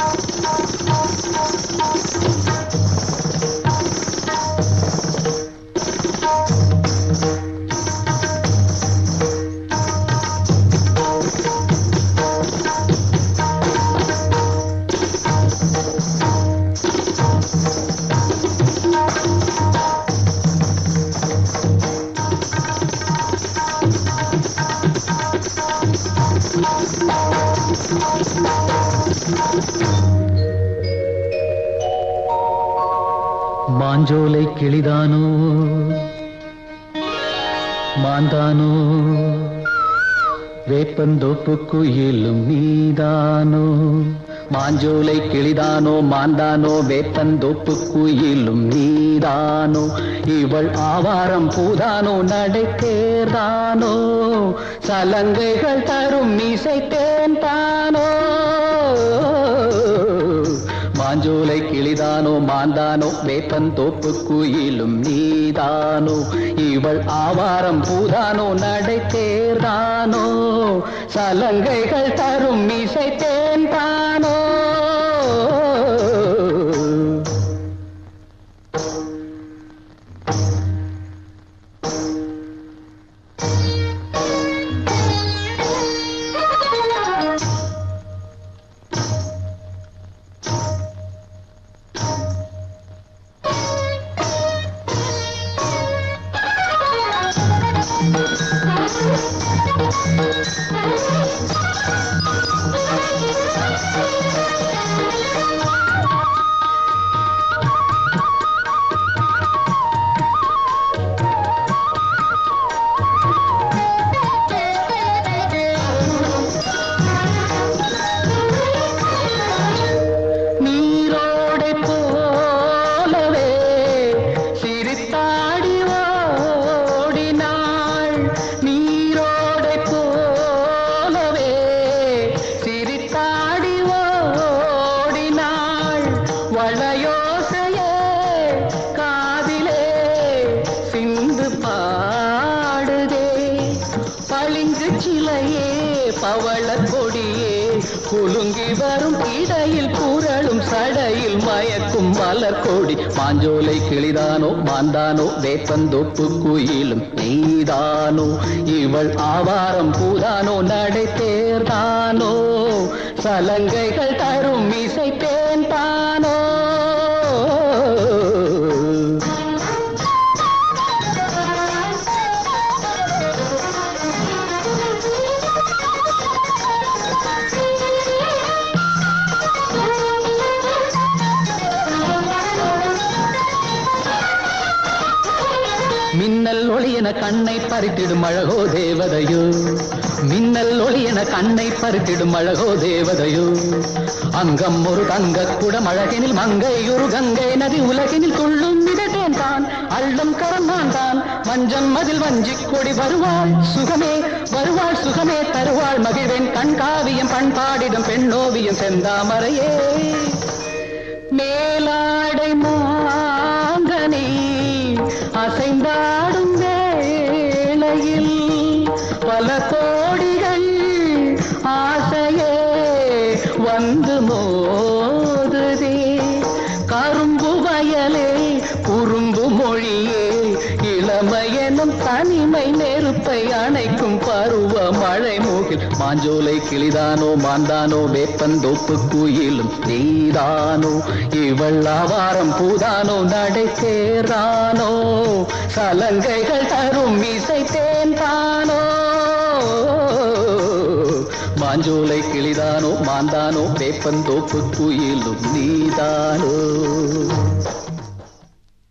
மாஞ்சோலை கிளிதானோ மாந்தானோ வேப்பந்தோப்பு குயிலும் நீதானோ மாஞ்சோலை கிளிதானோ மாந்தானோ வேப்பந்தோப்பு குயிலும் நீதானோ இவள் ஆவாரம் பூதானோ நடை தேர்தானோ சலங்கைகள் தரும் இசை தேன் தானோ மாஞ்சோலை கிளிதானோ மாந்தானோ வேப்பன் தோப்பு குயிலும் நீதானோ இவள் ஆவாரம் பூதானோ நடை தேர்தானோ சலங்கைகள் தரும் இசை தேன் தானோ நீரோடை போலவே சிரித்தாடி ஓடினாள் நீரோடை போலவே சிரித்தாடி ஓடினாள் வளையோசையே காதிலே சிந்து பாடுதே பளிங்கு சிலையே பவள கொடியே குலுங்கி வரும் இடையில் புரளும் சடையில் மயக்கும் மலர் கொடி மாஞ்சோலை கிளிதானோ மாந்தானோ வேப்பந்தோப்பு குயிலும் நீதானோ இவள் ஆவாரம் பூதானோ நடை தேர்தானோ சலங்கைகள் தரும் இசை தேன் தானோ மின்னல் ஒளியன கண்ணை பறித்திடும் அழகோ தேவதையோ மின்னல் ஒளியன கண்ணை பறித்திடும் அழகோ தேவதையோ அங்கம் ஒரு தங்க குடம் அழகினில் மங்கை ஒரு கங்கை நதி உலகினில் துள்ளும் மிதட்டேன் தான் அள்ளும் கரம் நான் தான் மஞ்சம் மதில் வஞ்சிக் கொடி வருவாள் சுகமே வருவாள் சுகமே தருவாள் மகிழ்வேன் கண்காவியம் பண்பாடிடும் பெண்ணோவியம் செந்தாமரையே மேலாடை மாங்கனி அசைந்தாடும் வேளையில் பல கோடிகள் ஆசையே வந்து மோதுதே கரும்பு வயலே குறும்பு மொழியே இளமையெனும் தனிமை நெருப்பை அணைக்கும் பருவ மழை மூகில் மாஞ்சோலை கிளிதானோ மாந்தானோ வேப்பந்தோப்பு குயிலும் நீதானோ இவள் ஆவாரம் பூதானோ நடை சேரானோ சலங்கைகள் தரும் இசை தேன் தானோ மாஞ்சோலை கிளிதானோ மாந்தானோ வேப்பந்தோப்பு குயிலும் நீதானோ